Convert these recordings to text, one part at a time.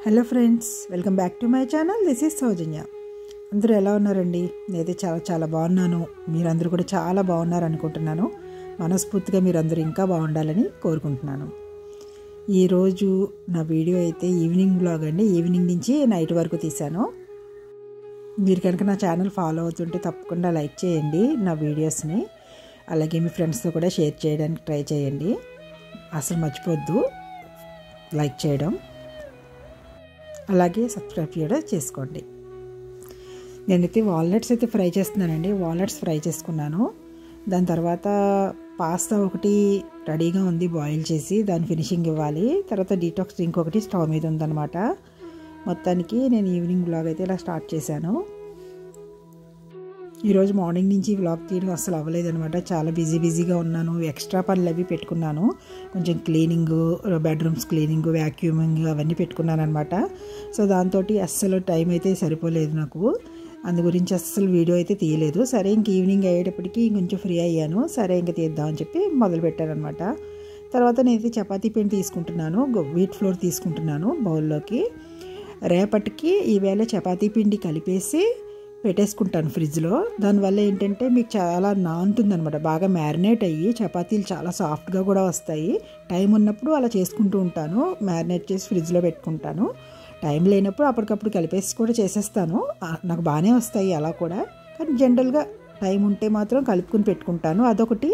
hello friends welcome back to my channel this is Soujanya అందరూ ఎలా ఉన్నారండి నేనైతే చాలా చాలా బాగున్నాను మీరందరూ కూడా చాలా బాగున్నారు అనుకుంటున్నాను మనస్ఫూర్తిగా మీరందరూ ఇంకా బాగుండాలని కోరుకుంటున్నాను ఈరోజు నా వీడియో అయితే ఈవినింగ్ బ్లాగ్ అండి ఈవినింగ్ నుంచి నైట్ వరకు తీశాను మీరు కనుక నా ఛానల్ ఫాలో అవుతుంటే తప్పకుండా లైక్ చేయండి నా వీడియోస్ని అలాగే మీ ఫ్రెండ్స్తో కూడా షేర్ చేయడానికి ట్రై చేయండి అసలు మర్చిపోద్దు లైక్ చేయడం అలాగే సబ్స్క్రైబ్ కూడా చేసుకోండి నేనైతే వాల్నట్స్ అయితే ఫ్రై చేస్తున్నానండి వాల్నట్స్ ఫ్రై చేసుకున్నాను దాని తర్వాత పాస్తా ఒకటి రెడీగా ఉంది బాయిల్ చేసి దాని ఫినిషింగ్ ఇవ్వాలి తర్వాత డీటాక్స్ డ్రింక్ ఒకటి స్టవ్ మీద ఉందన్నమాట మొత్తానికి నేను ఈవినింగ్ బ్లాగ్ అయితే ఇలా స్టార్ట్ చేశాను ఈరోజు మార్నింగ్ నుంచి వ్లాగ్ తీయడం అసలు అవ్వలేదనమాట చాలా బిజీ బిజీగా ఉన్నాను ఎక్స్ట్రా పనులు అవి పెట్టుకున్నాను కొంచెం క్లీనింగ్ బెడ్రూమ్స్ క్లీనింగ్ వ్యాక్యూమింగ్ అవన్నీ పెట్టుకున్నాను అనమాట సో దాంతో అస్సలు టైం అయితే సరిపోలేదు నాకు అందు గురించి అస్సలు వీడియో అయితే తీయలేదు సరే ఇంక ఈవినింగ్ అయ్యేటప్పటికి కొంచెం ఫ్రీ అయ్యాను సరే ఇంక తీద్దామని చెప్పి మొదలు పెట్టానమాట తర్వాత నేనైతే చపాతీ పిండి తీసుకుంటున్నాను వీట్ ఫ్లోర్ తీసుకుంటున్నాను బౌల్లోకి రేపటికి ఈవేళ చపాతీ పిండి కలిపేసి పెట్టేసుకుంటాను ఫ్రిడ్జ్లో దానివల్ల ఏంటంటే మీకు చాలా నానుతుందనమాట బాగా మ్యారినేట్ అయ్యి చపాతీలు చాలా సాఫ్ట్గా కూడా వస్తాయి టైం ఉన్నప్పుడు అలా చేసుకుంటూ ఉంటాను మ్యారినేట్ చేసి ఫ్రిడ్జ్లో పెట్టుకుంటాను టైం లేనప్పుడు అప్పటికప్పుడు కలిపేసి కూడా చేసేస్తాను నాకు బాగానే వస్తాయి అలా కూడా కానీ జనరల్గా టైం ఉంటే మాత్రం కలుపుకుని పెట్టుకుంటాను అదొకటి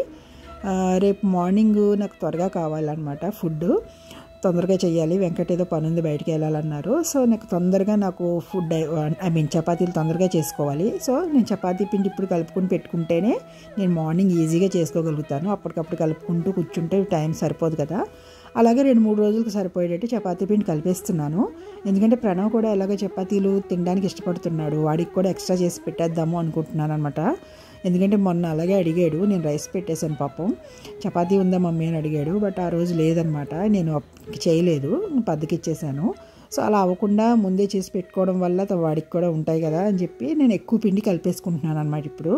రేపు మార్నింగ్ నాకు త్వరగా కావాలన్నమాట ఫుడ్ తొందరగా చేయాలి వెంకట ఏదో పని ఉంది బయటికి వెళ్ళాలన్నారు సో నాకు తొందరగా నాకు ఫుడ్ ఐ మీన్ చపాతీలు తొందరగా చేసుకోవాలి సో నేను చపాతీ పిండి ఇప్పుడు కలుపుకొని పెట్టుకుంటేనే నేను మార్నింగ్ ఈజీగా చేసుకోగలుగుతాను అప్పటికప్పుడు కలుపుకుంటూ కూర్చుంటే టైం సరిపోదు కదా అలాగే రెండు మూడు రోజులకు సరిపోయేటట్టు చపాతీ పిండి కలిపేస్తున్నాను ఎందుకంటే ప్రణవ్ కూడా ఎలాగో చపాతీలు తినడానికి ఇష్టపడుతున్నాడు వాడికి కూడా ఎక్స్ట్రా చేసి పెట్టేద్దాము అనుకుంటున్నాను అనమాట ఎందుకంటే మొన్న అలాగే అడిగాడు నేను రైస్ పెట్టేశాను పాపం చపాతీ ఉందా మమ్మీ అని అడిగాడు బట్ ఆ రోజు లేదనమాట నేను చేయలేదు పద్దకి ఇచ్చేసాను సో అలా అవ్వకుండా ముందే చేసి పెట్టుకోవడం వల్ల వాడికి కూడా ఉంటాయి కదా అని చెప్పి నేను ఎక్కువ పిండి కలిపేసుకుంటున్నాను అనమాట ఇప్పుడు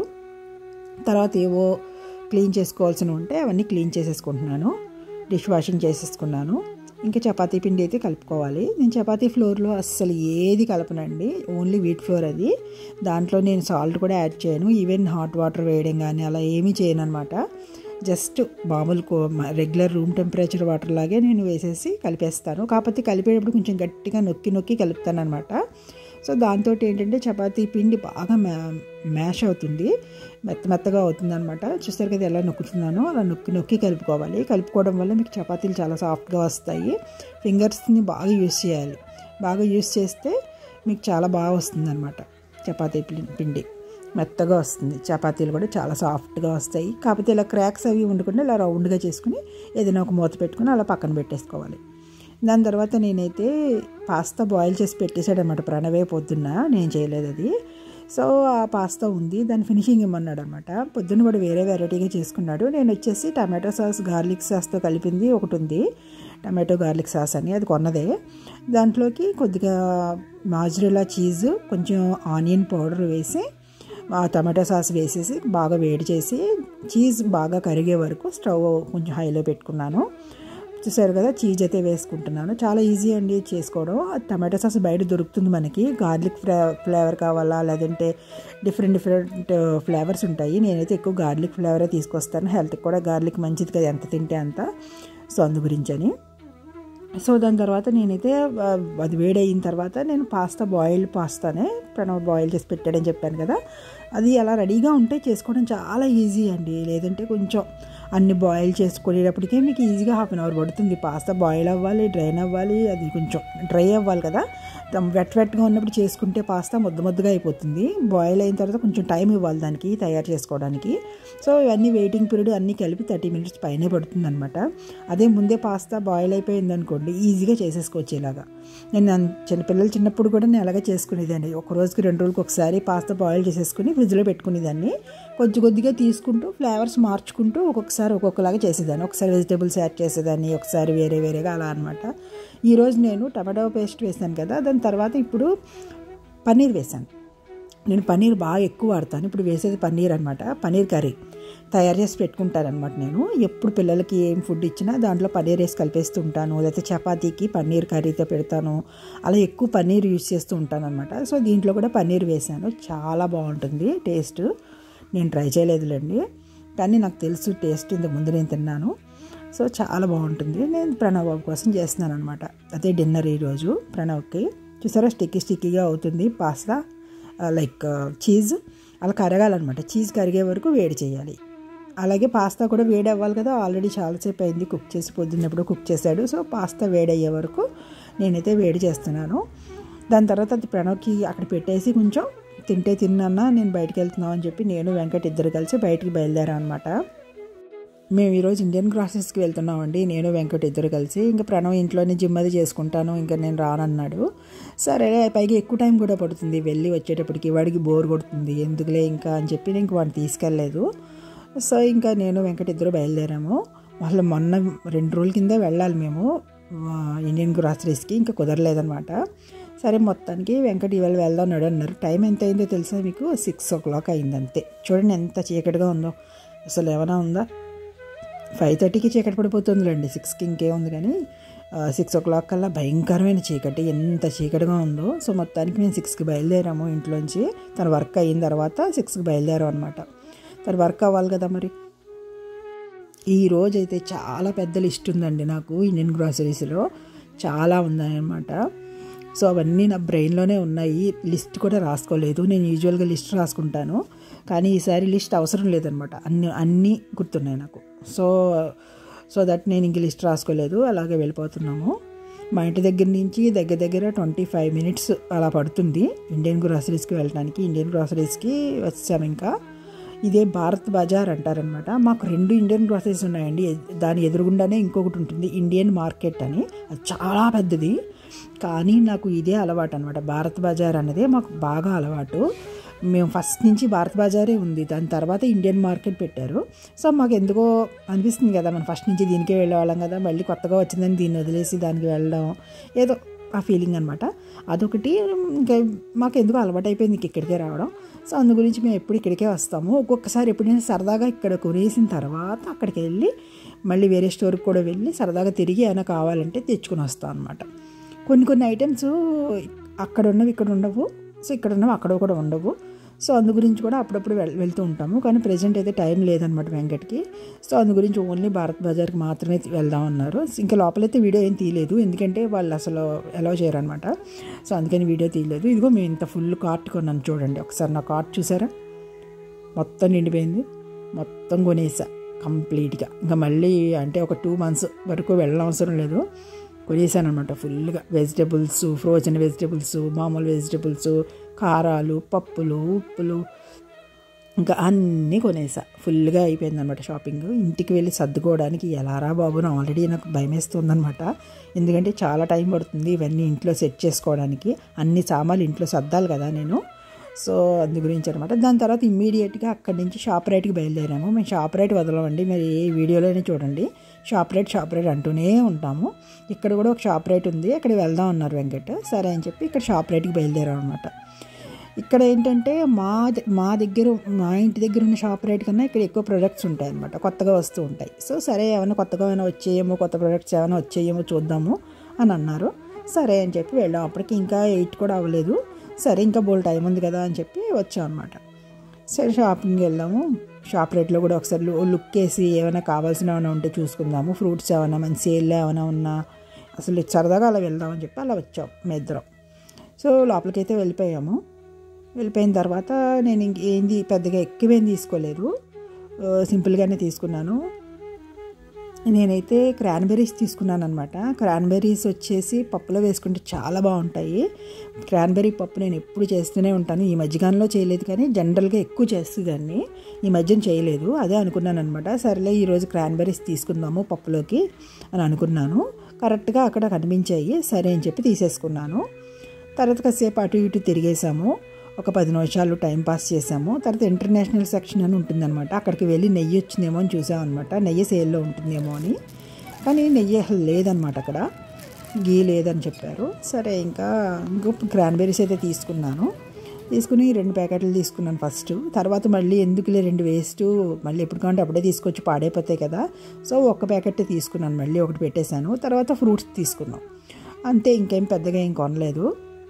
తర్వాత ఏవో క్లీన్ చేసుకోవాల్సినవి ఉంటే అవన్నీ క్లీన్ చేసేసుకుంటున్నాను డిష్ వాషింగ్ చేసేసుకున్నాను ఇంకా చపాతీ పిండి అయితే కలుపుకోవాలి నేను చపాతీ ఫ్లోర్లో అస్సలు ఏది కలపనండి ఓన్లీ వీట్ ఫ్లోర్ అది దాంట్లో నేను సాల్ట్ కూడా యాడ్ చేయను ఈవెన్ హాట్ వాటర్ వేయడం కానీ అలా ఏమీ చేయను అనమాట జస్ట్ మామూలు రెగ్యులర్ రూమ్ టెంపరేచర్ వాటర్ లాగే నేను వేసేసి కలిపేస్తాను కాకపోతే కలిపేటప్పుడు కొంచెం గట్టిగా నొక్కి నొక్కి కలుపుతాను అనమాట సో దాంతో ఏంటంటే చపాతీ పిండి బాగా మ్యా మ్యాష్ అవుతుంది మెత్త మెత్తగా అవుతుంది అనమాట చూస్తారు కదా ఎలా నొక్కుతున్నానో అలా నొక్కి నొక్కి కలుపుకోవాలి కలుపుకోవడం వల్ల మీకు చపాతీలు చాలా సాఫ్ట్గా వస్తాయి ఫింగర్స్ని బాగా యూస్ చేయాలి బాగా యూస్ చేస్తే మీకు చాలా బాగా వస్తుంది అనమాట చపాతీ పిండి మెత్తగా వస్తుంది చపాతీలు కూడా చాలా సాఫ్ట్గా వస్తాయి కాకపోతే ఇలా క్రాక్స్ అవి ఉండకుండా ఇలా రౌండ్గా చేసుకుని ఏదైనా ఒక మూత పెట్టుకుని అలా పక్కన పెట్టేసుకోవాలి దాని తర్వాత నేనైతే పాస్తా బాయిల్ చేసి పెట్టేశాడనమాట ప్రణవే పొద్దున్న నేను చేయలేదు అది సో ఆ పాస్తా ఉంది దాని ఫినిషింగ్ ఇమ్మన్నాడు అనమాట పొద్దున్న కూడా వేరే వెరైటీగా చేసుకున్నాడు నేను వచ్చేసి టమాటో సాస్ గార్లిక్ సాస్తో కలిపింది ఒకటి ఉంది టమాటో గార్లిక్ సాస్ అని అది కొన్నదే దాంట్లోకి కొద్దిగా మాజురెలా చీజ్ కొంచెం ఆనియన్ పౌడర్ వేసి ఆ టమాటో సాస్ వేసేసి బాగా వేడి చేసి చీజ్ బాగా కరిగే వరకు స్టవ్ కొంచెం హైలో పెట్టుకున్నాను చూసారు కదా చీజ్ అయితే వేసుకుంటున్నాను చాలా ఈజీ అండి చేసుకోవడం టమాటో సాస్ బయట దొరుకుతుంది మనకి గార్లిక్ ఫ్లే ఫ్లేవర్ కావాలా లేదంటే డిఫరెంట్ డిఫరెంట్ ఫ్లేవర్స్ ఉంటాయి నేనైతే ఎక్కువ గార్లిక్ ఫ్లేవరే తీసుకొస్తాను హెల్త్కి కూడా గార్లిక్ మంచిది కదా ఎంత తింటే అంత సో అందు గురించి అని సో దాని తర్వాత నేనైతే అది వేడయిన తర్వాత నేను పాస్తా బాయిల్ పాస్తానే ప్రణవ్ బాయిల్ చేసి పెట్టాడని చెప్పాను కదా అది అలా రెడీగా ఉంటే చేసుకోవడం చాలా ఈజీ అండి లేదంటే కొంచెం అన్ని బాయిల్ చేసుకునేటప్పటికే మీకు ఈజీగా హాఫ్ అన్ అవర్ పడుతుంది పాస్తా బాయిల్ అవ్వాలి డ్రైన్ అవ్వాలి అది కొంచెం డ్రై అవ్వాలి కదా వెట్ వెట్గా ఉన్నప్పుడు చేసుకుంటే పాస్తా ముద్ద ముద్దగా అయిపోతుంది బాయిల్ అయిన తర్వాత కొంచెం టైం ఇవ్వాలి దానికి తయారు చేసుకోవడానికి సో ఇవన్నీ వెయిటింగ్ పీరియడ్ అన్నీ కలిపి థర్టీ మినిట్స్ పైనే పడుతుంది అనమాట అదే ముందే పాస్తా బాయిల్ అయిపోయింది అనుకోండి ఈజీగా చేసేసుకోవచ్చు ఇలాగా నేను చిన్నపిల్లలు చిన్నప్పుడు కూడా నేను అలాగే చేసుకునేదాన్ని ఒక రోజుకి రెండు రోజులకి ఒకసారి పాస్తా బాయిల్ చేసేసుకుని ఫ్రిడ్జ్లో పెట్టుకునేదాన్ని కొద్ది కొద్దిగా తీసుకుంటూ ఫ్లేవర్స్ మార్చుకుంటూ ఒక్కొక్కసారి ఒక్కొక్కలాగా చేసేదాన్ని ఒకసారి వెజిటేబుల్స్ యాడ్ చేసేదాన్ని ఒకసారి వేరే వేరేగా అలా అనమాట ఈరోజు నేను టమాటో పేస్ట్ వేసాను కదా దాని తర్వాత ఇప్పుడు పన్నీర్ వేసాను నేను పన్నీర్ బాగా ఎక్కువ వాడతాను ఇప్పుడు వేసేది పన్నీర్ అనమాట పన్నీర్ కర్రీ తయారు చేసి పెట్టుకుంటానమాట నేను ఎప్పుడు పిల్లలకి ఏం ఫుడ్ ఇచ్చినా దాంట్లో పన్నీర్ వేసి కలిపేస్తూ ఉంటాను లేకపోతే చపాతీకి పన్నీర్ కర్రీతో పెడతాను అలా ఎక్కువ పన్నీర్ యూజ్ చేస్తూ ఉంటాను అనమాట సో దీంట్లో కూడా పన్నీర్ వేసాను చాలా బాగుంటుంది టేస్ట్ నేను ట్రై చేయలేదులేండి కానీ నాకు తెలుసు టేస్ట్ ఇంతకు ముందు నేను తిన్నాను సో చాలా బాగుంటుంది నేను ప్రణవ్ బాబు కోసం చేస్తున్నాను అనమాట అదే డిన్నర్ ఈరోజు ప్రణవ్కి చూసారా స్టిక్కీ స్టిక్కీగా అవుతుంది పాస్తా లైక్ చీజ్ అలా కరగాలన్నమాట చీజ్ కరిగే వరకు వేడి చేయాలి అలాగే పాస్తా కూడా వేడి అవ్వాలి కదా ఆల్రెడీ చాలాసేపు అయింది కుక్ చేసి పొద్దున్నప్పుడు కుక్ చేశాడు సో పాస్తా వేడి అయ్యే వరకు నేనైతే వేడి చేస్తున్నాను దాని తర్వాత అది ప్రణవ్కి అక్కడ పెట్టేసి కొంచెం తింటే తిన్నా నేను బయటికి వెళ్తున్నాం అని చెప్పి నేను వెంకట్ ఇద్దరు కలిసి బయటికి బయలుదేరాం అనమాట మేము ఈరోజు ఇండియన్ క్రాసెస్కి వెళ్తున్నామండి నేను వెంకట్ ఇద్దరు కలిసి ఇంకా ప్రణవ్ ఇంట్లోనే జిమ్ అది చేసుకుంటాను ఇంకా నేను రానన్నాడు సరే పైగా ఎక్కువ టైం కూడా పడుతుంది వెళ్ళి వచ్చేటప్పటికి వాడికి బోర్ కొడుతుంది ఎందుకులే ఇంకా అని చెప్పి నేను ఇంక వాడిని తీసుకెళ్ళలేదు సో ఇంకా నేను వెంకట్ ఇద్దరు బయలుదేరాము వాళ్ళు మొన్న రెండు రోజుల కింద వెళ్ళాలి మేము ఇండియన్ గ్రాసరీస్కి ఇంకా కుదరలేదనమాట సరే మొత్తానికి వెంకట్ ఇవాళ వెళ్దాం నడు అన్నారు టైం ఎంత అయిందో తెలుసా మీకు సిక్స్ ఓ క్లాక్ అయింది అంతే చూడండి ఎంత చీకటిగా ఉందో అసలు ఏమైనా ఉందా ఫైవ్ థర్టీకి చీకటి పడిపోతుందిలేండి సిక్స్కి ఇంకేముంది కానీ సిక్స్ ఓ క్లాక్ కల్లా భయంకరమైన చీకటి ఎంత చీకటిగా ఉందో సో మొత్తానికి మేము సిక్స్కి బయలుదేరాము ఇంట్లోంచి తన వర్క్ అయిన తర్వాత సిక్స్కి బయలుదేరాం అనమాట తన వర్క్ అవ్వాలి కదా మరి ఈ రోజు అయితే చాలా పెద్ద లిస్ట్ ఉందండి నాకు ఇండియన్ గ్రాసరీస్లో చాలా ఉందన్నమాట సో అవన్నీ నా బ్రెయిన్లోనే ఉన్నాయి లిస్ట్ కూడా రాసుకోలేదు నేను యూజువల్గా లిస్ట్ రాసుకుంటాను కానీ ఈసారి లిస్ట్ అవసరం లేదనమాట అన్ని అన్నీ గుర్తున్నాయి నాకు సో సో దట్ నేను ఇంక లిస్ట్ రాసుకోలేదు అలాగే వెళ్ళిపోతున్నాము మా ఇంటి దగ్గర నుంచి దగ్గర దగ్గర ట్వంటీ ఫైవ్ మినిట్స్ అలా పడుతుంది ఇండియన్ గ్రాసరీస్కి వెళ్ళడానికి ఇండియన్ గ్రాసరీస్కి వచ్చాము ఇంకా ఇదే భారత్ బజార్ అంటారనమాట మాకు రెండు ఇండియన్ గ్రాసరీస్ ఉన్నాయండి దాని ఎదురుగుండానే ఇంకొకటి ఉంటుంది ఇండియన్ మార్కెట్ అని అది చాలా పెద్దది కానీ నాకు ఇదే అలవాటు అనమాట భారత్ బజార్ అనేది మాకు బాగా అలవాటు మేము ఫస్ట్ నుంచి భారత్ బజారే ఉంది దాని తర్వాత ఇండియన్ మార్కెట్ పెట్టారు సో మాకు ఎందుకో అనిపిస్తుంది కదా మనం ఫస్ట్ నుంచి దీనికే వెళ్ళేవాళ్ళం కదా మళ్ళీ కొత్తగా వచ్చిందని దీన్ని వదిలేసి దానికి వెళ్ళడం ఏదో ఆ ఫీలింగ్ అనమాట అదొకటి ఇంకా మాకు ఎందుకు అలవాటు అయిపోయింది ఇంక ఇక్కడికే రావడం సో అందు గురించి మేము ఎప్పుడు ఇక్కడికే వస్తాము ఒక్కొక్కసారి ఎప్పుడైనా సరదాగా ఇక్కడ కొనేసిన తర్వాత అక్కడికి వెళ్ళి మళ్ళీ వేరే స్టోర్కి కూడా వెళ్ళి సరదాగా తిరిగి ఏమైనా కావాలంటే తెచ్చుకుని వస్తాం అనమాట కొన్ని కొన్ని ఐటమ్స్ అక్కడ ఉన్నవి ఇక్కడ ఉండవు సో ఇక్కడ ఉన్నవి అక్కడ కూడా ఉండవు సో అందు గురించి కూడా అప్పుడప్పుడు వెళ్ వెళ్తూ ఉంటాము కానీ ప్రజెంట్ అయితే టైం లేదనమాట వెంకట్కి సో అందు గురించి ఓన్లీ భారత్ బజార్కి మాత్రమే వెళ్దాం అన్నారు ఇంకా లోపలైతే వీడియో ఏం తీయలేదు ఎందుకంటే వాళ్ళు అసలు అలౌ చేయరనమాట సో అందుకని వీడియో తీయలేదు ఇదిగో మేము ఇంత ఫుల్ కార్ట్ కొన్నాను చూడండి ఒకసారి నా కార్ట్ చూసారా మొత్తం నిండిపోయింది మొత్తం కొనేసా కంప్లీట్గా ఇంకా మళ్ళీ అంటే ఒక టూ మంత్స్ వరకు వెళ్ళడం అవసరం లేదు కొనేసాను అనమాట ఫుల్గా వెజిటబుల్స్ ఫ్రోజన్ వెజిటబుల్స్ మామూలు వెజిటబుల్స్ కారాలు పప్పులు ఉప్పులు ఇంకా అన్నీ కొనేసా ఫుల్గా అయిపోయింది అనమాట షాపింగ్ ఇంటికి వెళ్ళి సర్దుకోవడానికి ఎలారా బాబు నా ఆల్రెడీ నాకు భయం వేస్తుందనమాట ఎందుకంటే చాలా టైం పడుతుంది ఇవన్నీ ఇంట్లో సెట్ చేసుకోవడానికి అన్ని సామాన్లు ఇంట్లో సర్దాలి కదా నేను సో అందు గురించి అనమాట దాని తర్వాత ఇమ్మీడియట్గా అక్కడి నుంచి షాప్ రైట్కి బయలుదేరాము మేము షాప్ రైట్ వదలమండి మరి ఏ వీడియోలోనే చూడండి షాప్ రైట్ షాప్ రైట్ అంటూనే ఉంటాము ఇక్కడ కూడా ఒక షాప్ రైట్ ఉంది అక్కడికి వెళ్దాం అన్నారు వెంకట్ సరే అని చెప్పి ఇక్కడ షాప్ రైట్కి బయలుదేరాం అనమాట ఇక్కడ ఏంటంటే మా మా దగ్గర మా ఇంటి దగ్గర ఉన్న షాప్ రేట్ కన్నా ఇక్కడ ఎక్కువ ప్రొడక్ట్స్ ఉంటాయి అనమాట కొత్తగా వస్తూ ఉంటాయి సో సరే ఏమైనా కొత్తగా ఏమైనా వచ్చేయేమో కొత్త ప్రొడక్ట్స్ ఏమైనా వచ్చేయేమో చూద్దాము అని అన్నారు సరే అని చెప్పి వెళ్ళాం అప్పటికి ఇంకా ఎయిట్ కూడా అవ్వలేదు సరే ఇంకా బోల్ టైం ఉంది కదా అని చెప్పి వచ్చాం అనమాట సరే షాపింగ్ వెళ్ళాము షాప్ రేట్లో కూడా ఒకసారి లుక్ వేసి ఏమైనా కావాల్సిన ఏమైనా ఉంటే చూసుకుందాము ఫ్రూట్స్ ఏమైనా మంచి సేల్ ఏమైనా ఉన్నా అసలు సరదాగా అలా వెళ్దామని చెప్పి అలా వచ్చాం మీ ఇద్దరం సో లోపలికైతే వెళ్ళిపోయాము వెళ్ళిపోయిన తర్వాత నేను ఇంకేంది పెద్దగా ఎక్కువేం తీసుకోలేదు సింపుల్గానే తీసుకున్నాను నేనైతే క్రాన్బెర్రీస్ తీసుకున్నాను అనమాట క్రాన్బెర్రీస్ వచ్చేసి పప్పులో వేసుకుంటే చాలా బాగుంటాయి క్రాన్బెర్రీ పప్పు నేను ఎప్పుడు చేస్తూనే ఉంటాను ఈ మధ్యకాలంలో చేయలేదు కానీ జనరల్గా ఎక్కువ చేస్తుందాన్ని ఈ మధ్యన చేయలేదు అదే అనుకున్నాను అనమాట సరేలే ఈరోజు క్రాన్బెర్రీస్ తీసుకుందాము పప్పులోకి అని అనుకున్నాను కరెక్ట్గా అక్కడ కనిపించాయి సరే అని చెప్పి తీసేసుకున్నాను తర్వాత కాసేపు అటు ఇటు తిరిగేసాము ఒక పది నిమిషాలు టైం పాస్ చేసాము తర్వాత ఇంటర్నేషనల్ సెక్షన్ అని ఉంటుందన్నమాట అక్కడికి వెళ్ళి నెయ్యి వచ్చిందేమో అని చూసామన్నమాట నెయ్యి సేల్లో ఉంటుందేమో అని కానీ నెయ్యి అసలు లేదనమాట అక్కడ గీ లేదని చెప్పారు సరే ఇంకా ఇంకో క్రాన్బెర్రీస్ అయితే తీసుకున్నాను తీసుకుని రెండు ప్యాకెట్లు తీసుకున్నాను ఫస్ట్ తర్వాత మళ్ళీ ఎందుకులే రెండు వేస్ట్ మళ్ళీ ఎప్పుడు కావాలంటే అప్పుడే తీసుకొచ్చి పాడైపోతాయి కదా సో ఒక్క ప్యాకెట్ తీసుకున్నాను మళ్ళీ ఒకటి పెట్టేశాను తర్వాత ఫ్రూట్స్ తీసుకున్నాం అంతే ఇంకేం పెద్దగా ఏం కొనలేదు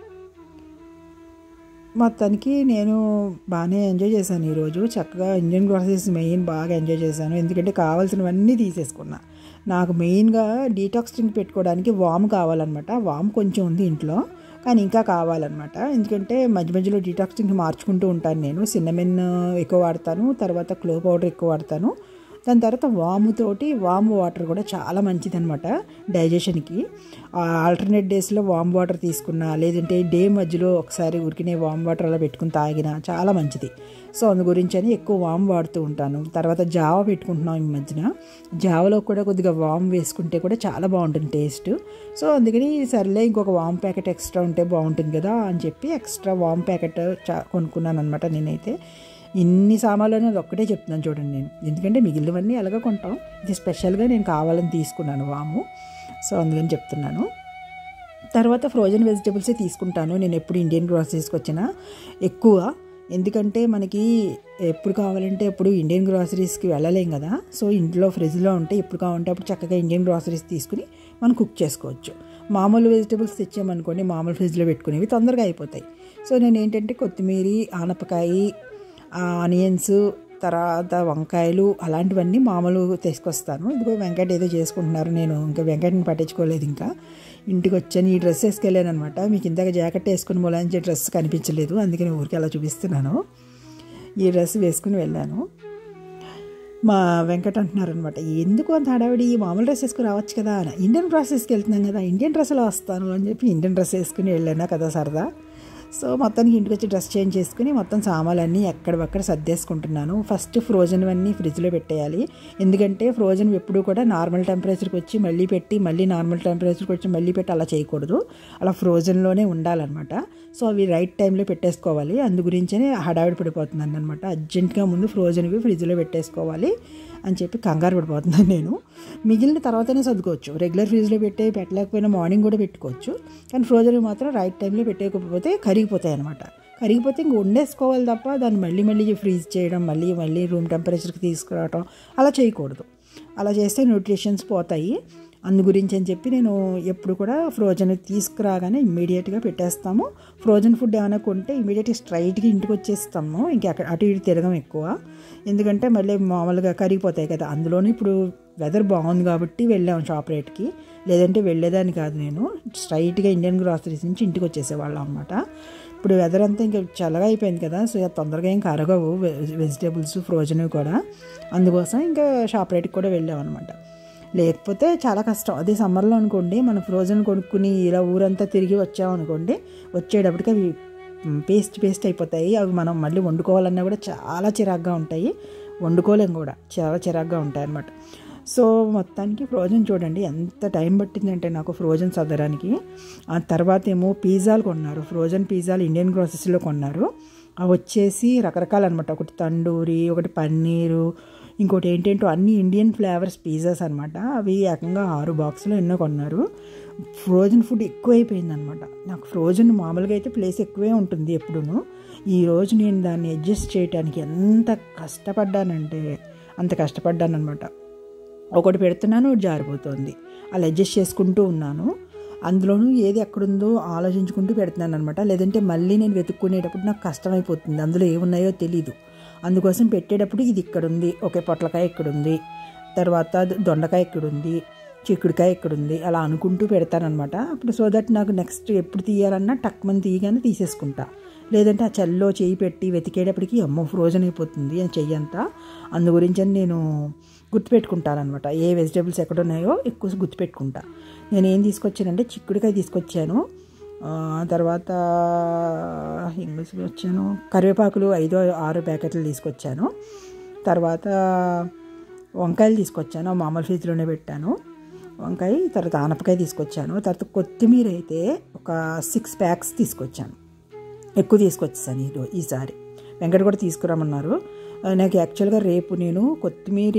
మొత్తానికి నేను బాగానే ఎంజాయ్ చేశాను ఈరోజు చక్కగా ఇండియన్ గ్రాసరీస్ మెయిన్ బాగా ఎంజాయ్ చేశాను ఎందుకంటే కావాల్సినవన్నీ తీసేసుకున్నా నాకు మెయిన్గా డీటాక్స్ డ్రింక్ పెట్టుకోవడానికి వామ్ కావాలన్నమాట వామ్ కొంచెం ఉంది ఇంట్లో కానీ ఇంకా కావాలన్నమాట ఎందుకంటే మధ్య మధ్యలో డీటాక్స్ డ్రింక్ మార్చుకుంటూ ఉంటాను నేను సిన్నమెన్ ఎక్కువ వాడతాను తర్వాత క్లో పౌడర్ ఎక్కువ వాడతాను దాని తర్వాత వాముతోటి వాము వాటర్ కూడా చాలా మంచిదనమాట డైజెషన్కి ఆల్టర్నేట్ డేస్లో వామ్ వాటర్ తీసుకున్నా లేదంటే డే మధ్యలో ఒకసారి ఉరికినే వామ్ వాటర్ అలా పెట్టుకుని తాగినా చాలా మంచిది సో అందు గురించి అని ఎక్కువ వామ్ వాడుతూ ఉంటాను తర్వాత జావ పెట్టుకుంటున్నాం ఈ మధ్యన జావలో కూడా కొద్దిగా వామ్ వేసుకుంటే కూడా చాలా బాగుంటుంది టేస్ట్ సో అందుకని సర్లే ఇంకొక వామ్ ప్యాకెట్ ఎక్స్ట్రా ఉంటే బాగుంటుంది కదా అని చెప్పి ఎక్స్ట్రా వామ్ ప్యాకెట్ చా కొనుక్కున్నాను అనమాట నేనైతే ఇన్ని సామాన్లు అనేది ఒక్కటే చెప్తున్నాను చూడండి నేను ఎందుకంటే మిగిలినవన్నీ ఎలాగ కొంటాం ఇది స్పెషల్గా నేను కావాలని తీసుకున్నాను వాము సో అందుకని చెప్తున్నాను తర్వాత ఫ్రోజన్ వెజిటేబుల్సే తీసుకుంటాను నేను ఎప్పుడు ఇండియన్ గ్రాసరీస్కి వచ్చినా ఎక్కువ ఎందుకంటే మనకి ఎప్పుడు కావాలంటే ఎప్పుడు ఇండియన్ గ్రాసరీస్కి వెళ్ళలేం కదా సో ఇంట్లో ఫ్రిడ్జ్లో ఉంటే ఎప్పుడు కావాలంటే అప్పుడు చక్కగా ఇండియన్ గ్రాసరీస్ తీసుకుని మనం కుక్ చేసుకోవచ్చు మామూలు వెజిటేబుల్స్ తెచ్చామనుకోండి మామూలు ఫ్రిడ్జ్లో పెట్టుకునేవి తొందరగా అయిపోతాయి సో నేను ఏంటంటే కొత్తిమీర ఆనపకాయ ఆనియన్స్ తర్వాత వంకాయలు అలాంటివన్నీ మామూలు తీసుకొస్తాను ఇదిగో వెంకట ఏదో చేసుకుంటున్నారు నేను ఇంకా వెంకటని పట్టించుకోలేదు ఇంకా ఇంటికి వచ్చాను ఈ డ్రెస్ వేసుకెళ్ళాను అనమాట మీకు ఇందాక జాకెట్ వేసుకుని మూలాంచి డ్రెస్ కనిపించలేదు అందుకని ఊరికి అలా చూపిస్తున్నాను ఈ డ్రెస్ వేసుకుని వెళ్ళాను మా వెంకట అంటున్నారనమాట ఎందుకు అంత హడావిడి మామూలు డ్రెస్ వేసుకుని రావచ్చు కదా అని ఇండియన్ ప్రాసెస్కి వెళ్తున్నాం కదా ఇండియన్ డ్రెస్లో వస్తాను అని చెప్పి ఇండియన్ డ్రెస్ వేసుకుని వెళ్ళాను కదా సరదా సో మొత్తానికి ఇంటికి వచ్చి డ్రెస్ చేంజ్ చేసుకుని మొత్తం సామాన్లన్నీ ఎక్కడక్కడ సర్దేసుకుంటున్నాను ఫస్ట్ ఫ్రోజన్ అన్నీ ఫ్రిడ్జ్లో పెట్టేయాలి ఎందుకంటే ఫ్రోజన్ ఎప్పుడు కూడా నార్మల్ టెంపరేచర్కి వచ్చి మళ్ళీ పెట్టి మళ్ళీ నార్మల్ టెంపరేచర్కి వచ్చి మళ్ళీ పెట్టి అలా చేయకూడదు అలా ఫ్రోజన్లోనే ఉండాలన్నమాట సో అవి రైట్ టైంలో పెట్టేసుకోవాలి అందు గురించే హడావిడి పడిపోతున్నాను అనమాట అర్జెంటుగా ముందు ఫ్రోజన్వి ఫ్రిడ్జ్లో పెట్టేసుకోవాలి అని చెప్పి కంగారు పడిపోతున్నాను నేను మిగిలిన తర్వాతనే సర్దుకోవచ్చు రెగ్యులర్ ఫ్రిడ్జ్లో పెట్టే పెట్టలేకపోయినా మార్నింగ్ కూడా పెట్టుకోవచ్చు కానీ ఫ్రోజన్ మాత్రం రైట్ టైంలో పెట్టేయకపోతే కరిగిపోతాయి అనమాట కరిగిపోతే ఇంక వండేసుకోవాలి తప్ప దాన్ని మళ్ళీ మళ్ళీ ఫ్రీజ్ చేయడం మళ్ళీ మళ్ళీ రూమ్ టెంపరేచర్కి తీసుకురావడం అలా చేయకూడదు అలా చేస్తే న్యూట్రిషన్స్ పోతాయి అందు గురించి అని చెప్పి నేను ఎప్పుడు కూడా ఫ్రోజన్ తీసుకురాగానే ఇమ్మీడియట్గా పెట్టేస్తాము ఫ్రోజన్ ఫుడ్ ఏమైనా కొంటే ఇమీడియట్గా స్ట్రైట్గా ఇంటికి వచ్చేస్తాము ఇంకా అక్కడ అటు ఇటు తిరగం ఎక్కువ ఎందుకంటే మళ్ళీ మామూలుగా కరిగిపోతాయి కదా అందులోనే ఇప్పుడు వెదర్ బాగుంది కాబట్టి వెళ్ళాము షాప్ రేట్కి లేదంటే వెళ్ళేదాన్ని కాదు నేను స్ట్రైట్గా ఇండియన్ గ్రాసరీస్ నుంచి ఇంటికి వచ్చేసేవాళ్ళం అనమాట ఇప్పుడు వెదర్ అంతా ఇంకా చల్లగా అయిపోయింది కదా సో తొందరగా ఏం కరగవు వెజిటేబుల్స్ ఫ్రోజన్ కూడా అందుకోసం ఇంకా షాప్ రేట్కి కూడా వెళ్ళాం అనమాట లేకపోతే చాలా కష్టం అదే సమ్మర్లో అనుకోండి మనం ఫ్రోజన్ కొనుక్కుని ఇలా ఊరంతా తిరిగి వచ్చామనుకోండి వచ్చేటప్పటికి అవి పేస్ట్ పేస్ట్ అయిపోతాయి అవి మనం మళ్ళీ వండుకోవాలన్నా కూడా చాలా చిరాగ్గా ఉంటాయి వండుకోలేం కూడా చాలా చిరాగ్గా ఉంటాయి అన్నమాట సో మొత్తానికి ఫ్రోజన్ చూడండి ఎంత టైం పట్టిందంటే నాకు ఫ్రోజన్ సదరానికి ఆ తర్వాత ఏమో పిజ్జాలు కొన్నారు ఫ్రోజన్ పిజ్జాలు ఇండియన్ గ్రాసెస్లో కొన్నారు అవి వచ్చేసి రకరకాలు అనమాట ఒకటి తండూరి ఒకటి పన్నీరు ఇంకోటి ఏంటంటో అన్ని ఇండియన్ ఫ్లేవర్స్ పిజ్జాస్ అనమాట అవి ఏకంగా ఆరు బాక్సులు ఎన్నో కొన్నారు ఫ్రోజన్ ఫుడ్ ఎక్కువైపోయింది అనమాట నాకు ఫ్రోజన్ మామూలుగా అయితే ప్లేస్ ఎక్కువే ఉంటుంది ఎప్పుడూ ఈరోజు నేను దాన్ని అడ్జస్ట్ చేయడానికి ఎంత కష్టపడ్డానంటే అంత కష్టపడ్డాను అనమాట ఒకటి పెడుతున్నాను ఒకటి జారిపోతుంది అలా అడ్జస్ట్ చేసుకుంటూ ఉన్నాను అందులోనూ ఏది ఎక్కడుందో ఆలోచించుకుంటూ పెడుతున్నాను అనమాట లేదంటే మళ్ళీ నేను వెతుక్కునేటప్పుడు నాకు కష్టమైపోతుంది అందులో ఏమున్నాయో తెలీదు అందుకోసం పెట్టేటప్పుడు ఇది ఇక్కడ ఉంది ఒకే పొట్లకాయ ఇక్కడుంది తర్వాత దొండకాయ ఇక్కడుంది చిక్కుడుకాయ ఇక్కడుంది అలా అనుకుంటూ పెడతానమాట అప్పుడు సో దట్ నాకు నెక్స్ట్ ఎప్పుడు తీయాలన్నా టక్మని తీయగానే తీసేసుకుంటా లేదంటే ఆ చల్లో చేయి పెట్టి వెతికేటప్పటికి అమ్మో ఫ్రోజన్ అయిపోతుంది అని చెయ్యి అంతా అందు గురించి నేను గుర్తుపెట్టుకుంటానమాట ఏ వెజిటేబుల్స్ ఎక్కడ ఉన్నాయో ఎక్కువ గుర్తుపెట్టుకుంటా నేను ఏం తీసుకొచ్చానంటే చిక్కుడుకాయ తీసుకొచ్చాను తర్వాత ఇంగ్లీష్లో వచ్చాను కరివేపాకులు ఐదో ఆరు ప్యాకెట్లు తీసుకొచ్చాను తర్వాత వంకాయలు తీసుకొచ్చాను మామూలు ఫ్రిడ్జ్లోనే పెట్టాను వంకాయ తర్వాత ఆనపకాయ తీసుకొచ్చాను తర్వాత కొత్తిమీర అయితే ఒక సిక్స్ ప్యాక్స్ తీసుకొచ్చాను ఎక్కువ తీసుకొచ్చాను ఈ ఈసారి వెంకట కూడా తీసుకురామన్నారు నాకు యాక్చువల్గా రేపు నేను కొత్తిమీర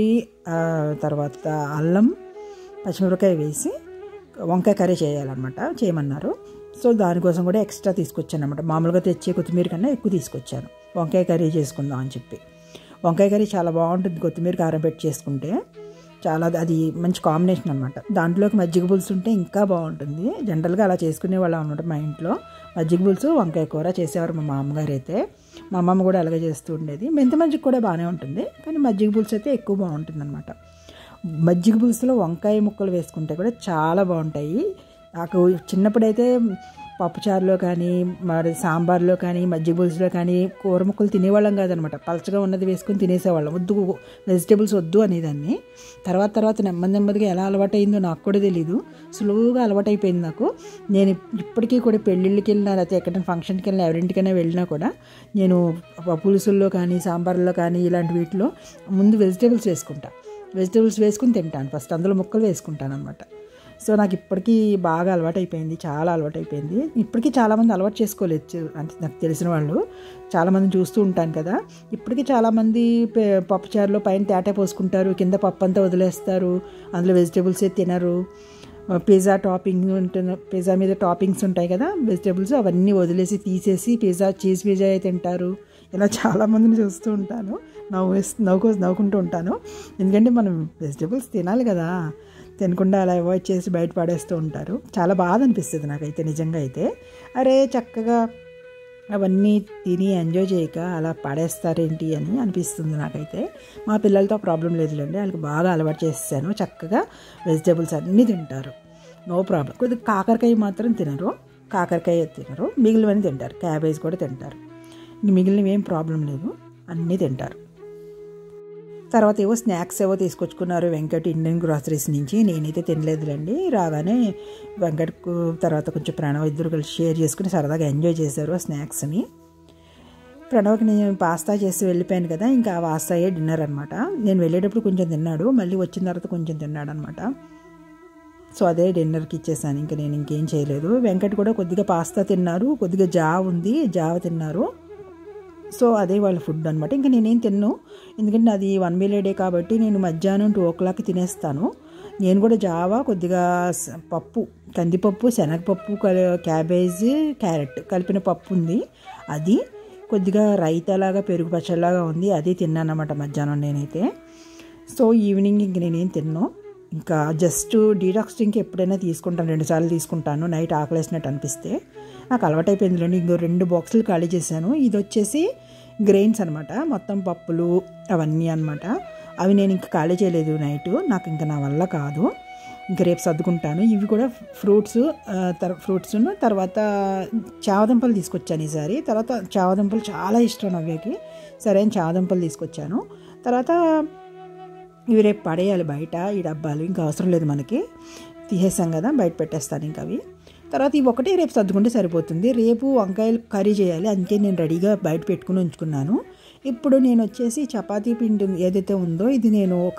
తర్వాత అల్లం పచ్చిమిరపకాయ వేసి వంకాయ కర్రీ చేయాలన్నమాట చేయమన్నారు సో దానికోసం కూడా ఎక్స్ట్రా తీసుకొచ్చాను అనమాట మామూలుగా తెచ్చే కొత్తిమీర కన్నా ఎక్కువ తీసుకొచ్చాను వంకాయ కర్రీ చేసుకుందాం అని చెప్పి వంకాయ కర్రీ చాలా బాగుంటుంది కొత్తిమీర కారం పెట్టి చేసుకుంటే చాలా అది మంచి కాంబినేషన్ అనమాట దాంట్లోకి మజ్జిగ పులుసు ఉంటే ఇంకా బాగుంటుంది జనరల్గా అలా చేసుకునే వాళ్ళం అనమాట మా ఇంట్లో మజ్జిగ పులుసు వంకాయ కూర చేసేవారు మా మామగారు అయితే మా అమ్మమ్మ కూడా అలాగే చేస్తూ ఉండేది మెంతి మజ్జిగ కూడా బాగానే ఉంటుంది కానీ మజ్జిగ పులుసు అయితే ఎక్కువ బాగుంటుంది అనమాట మజ్జిగ పులుసులో వంకాయ ముక్కలు వేసుకుంటే కూడా చాలా బాగుంటాయి నాకు చిన్నప్పుడైతే పప్పుచారులో కానీ మరి సాంబార్లో కానీ మజ్జిగ పులుసులో కానీ కూర ముక్కలు తినేవాళ్ళం కాదనమాట పలచగా ఉన్నది వేసుకొని తినేసేవాళ్ళం వద్దు వెజిటేబుల్స్ వద్దు అనేదాన్ని తర్వాత తర్వాత నెమ్మది నెమ్మదిగా ఎలా అలవాటు అయిందో నాకు కూడా తెలీదు సులువుగా అలవాటు అయిపోయింది నాకు నేను ఇప్పటికీ కూడా పెళ్ళిళ్ళకి వెళ్ళినా లేకపోతే ఎక్కడైనా ఫంక్షన్కి వెళ్ళినా ఎవరింటికైనా వెళ్ళినా కూడా నేను పులుసుల్లో కానీ సాంబార్లో కానీ ఇలాంటి వీటిలో ముందు వెజిటేబుల్స్ వేసుకుంటా వెజిటేబుల్స్ వేసుకుని తింటాను ఫస్ట్ అందులో ముక్కలు వేసుకుంటాను అనమాట సో నాకు ఇప్పటికీ బాగా అలవాటు అయిపోయింది చాలా అలవాటు అయిపోయింది ఇప్పటికీ చాలామంది అలవాటు చేసుకోలేదు అంటే నాకు తెలిసిన వాళ్ళు చాలామంది చూస్తూ ఉంటాను కదా ఇప్పటికీ చాలామంది పప్పుచారులో పైన తేట పోసుకుంటారు కింద పప్పు అంతా వదిలేస్తారు అందులో వెజిటేబుల్సే తినరు పిజ్జా టాపింగ్ ఉంటుంది పిజ్జా మీద టాపింగ్స్ ఉంటాయి కదా వెజిటేబుల్స్ అవన్నీ వదిలేసి తీసేసి పిజ్జా చీజ్ పిజ్జా తింటారు ఇలా చాలామందిని చూస్తూ ఉంటాను నవ్వు నవ్వుకో నవ్వుకుంటూ ఉంటాను ఎందుకంటే మనం వెజిటేబుల్స్ తినాలి కదా తినకుండా అలా అవాయిడ్ చేసి బయట పడేస్తూ ఉంటారు చాలా బాధ అనిపిస్తుంది నాకైతే నిజంగా అయితే అరే చక్కగా అవన్నీ తిని ఎంజాయ్ చేయక అలా పడేస్తారేంటి అని అనిపిస్తుంది నాకైతే మా పిల్లలతో ప్రాబ్లం లేదులేండి వాళ్ళకి బాగా అలవాటు చేసేసాను చక్కగా వెజిటేబుల్స్ అన్నీ తింటారు నో ప్రాబ్లం కొద్దిగా కాకరకాయ మాత్రం తినరు కాకరకాయ తినరు మిగిలినవన్నీ తింటారు క్యాబేజ్ కూడా తింటారు మిగిలినవి ఏం ప్రాబ్లం లేదు అన్నీ తింటారు తర్వాత ఏవో స్నాక్స్ ఏవో తీసుకొచ్చుకున్నారు వెంకట్ ఇండియన్ గ్రాసరీస్ నుంచి నేనైతే తినలేదులేండి రాగానే వెంకట్కు తర్వాత కొంచెం ప్రణవ్ ఇద్దరు కలిసి షేర్ చేసుకుని సరదాగా ఎంజాయ్ చేశారు ఆ స్నాక్స్ని ప్రణవ్కి నేను పాస్తా చేసి వెళ్ళిపోయాను కదా ఇంకా ఆ పాస్తాయే డిన్నర్ అనమాట నేను వెళ్ళేటప్పుడు కొంచెం తిన్నాడు మళ్ళీ వచ్చిన తర్వాత కొంచెం తిన్నాడు అనమాట సో అదే డిన్నర్కి ఇచ్చేసాను ఇంకా నేను ఇంకేం చేయలేదు వెంకట్ కూడా కొద్దిగా పాస్తా తిన్నారు కొద్దిగా జావ ఉంది జావ తిన్నారు సో అదే వాళ్ళ ఫుడ్ అనమాట ఇంకా నేనేం తిన్ను ఎందుకంటే అది వన్ మీల్ డే కాబట్టి నేను మధ్యాహ్నం టూ ఓ క్లాక్ తినేస్తాను నేను కూడా జావా కొద్దిగా పప్పు కందిపప్పు శనగపప్పు క్యాబేజ్ క్యారెట్ కలిపిన పప్పు ఉంది అది కొద్దిగా రైతాలాగా పెరుగు పచ్చలాగా ఉంది అది తిన్నాను అనమాట మధ్యాహ్నం నేనైతే సో ఈవినింగ్ ఇంక నేనేం తిన్నాను ఇంకా జస్ట్ డీటాక్స్ డ్రింక్ ఎప్పుడైనా తీసుకుంటాను రెండుసార్లు తీసుకుంటాను నైట్ ఆకలేసినట్టు అనిపిస్తే నాకు అలవాటైపోయింది రెండు ఇంకో రెండు బాక్సులు ఖాళీ చేశాను ఇది వచ్చేసి గ్రెయిన్స్ అనమాట మొత్తం పప్పులు అవన్నీ అనమాట అవి నేను ఇంకా ఖాళీ చేయలేదు నైట్ నాకు ఇంకా నా వల్ల కాదు ఇంకా రేపు సర్దుకుంటాను ఇవి కూడా ఫ్రూట్స్ ఫ్రూట్స్ తర్వాత చావదంపలు తీసుకొచ్చాను ఈసారి తర్వాత చావదంపలు చాలా ఇష్టం నవ్యకి సరే అని చావదంపలు తీసుకొచ్చాను తర్వాత ఇవి రేపు పడేయాలి బయట ఈ డబ్బాలు ఇంకా అవసరం లేదు మనకి తీసేసాం కదా బయట పెట్టేస్తాను ఇంకా అవి తర్వాత ఇవి ఒకటి రేపు సర్దుకుంటే సరిపోతుంది రేపు వంకాయలు కర్రీ చేయాలి అందుకే నేను రెడీగా బయట పెట్టుకుని ఉంచుకున్నాను ఇప్పుడు నేను వచ్చేసి చపాతీ పిండి ఏదైతే ఉందో ఇది నేను ఒక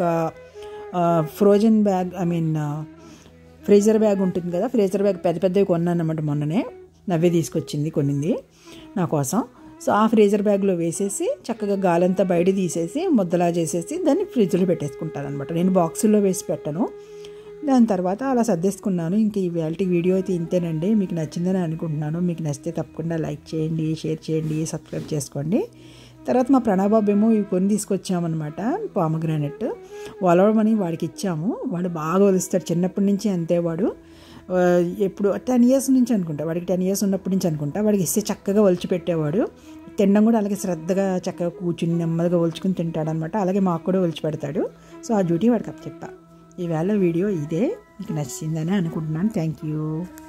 frozen bag I mean freezer bag ఉంటుంది కదా ఫ్రీజర్ బ్యాగ్ పెద్ద పెద్దవి కొన్నాను అనమాట మొన్ననే నవ్వే తీసుకొచ్చింది కొన్నింది నా కోసం సో ఆ ఫ్రీజర్ బ్యాగ్లో వేసేసి చక్కగా గాలంతా బయట తీసేసి ముద్దలా చేసేసి దాన్ని ఫ్రిడ్జ్లో పెట్టేసుకుంటాను అనమాట నేను బాక్సుల్లో వేసి పెట్టను దాని తర్వాత అలా సర్దేసుకున్నాను ఇంక ఈ వేళటి వీడియో అయితే ఇంతేనండి మీకు నచ్చిందని అనుకుంటున్నాను మీకు నచ్చితే తప్పకుండా లైక్ చేయండి షేర్ చేయండి సబ్స్క్రైబ్ చేసుకోండి తర్వాత మా ప్రణాబాబు ఏమో ఇవి కొని తీసుకొచ్చామన్నమాట పామగ్రానెట్ వలవమని వాడికి ఇచ్చాము వాడు బాగా వలుస్తాడు చిన్నప్పటి నుంచి అంతే వాడు ఎప్పుడు టెన్ ఇయర్స్ నుంచి అనుకుంటా వాడికి టెన్ ఇయర్స్ ఉన్నప్పటి నుంచి అనుకుంటా వాడికి ఇస్తే చక్కగా ఒలిచి పెట్టేవాడు తినడం కూడా అలాగే శ్రద్ధగా చక్కగా కూర్చుని నెమ్మదిగా ఒలుచుకుని తింటాడనమాట అలాగే మాకు కూడా ఒలిచి పెడతాడు సో ఆ డ్యూటీ వాడికి అప్పచెప్పా ఈవేళ వీడియో ఇదే మీకు నచ్చిందని అనుకుంటున్నాను థ్యాంక్ యూ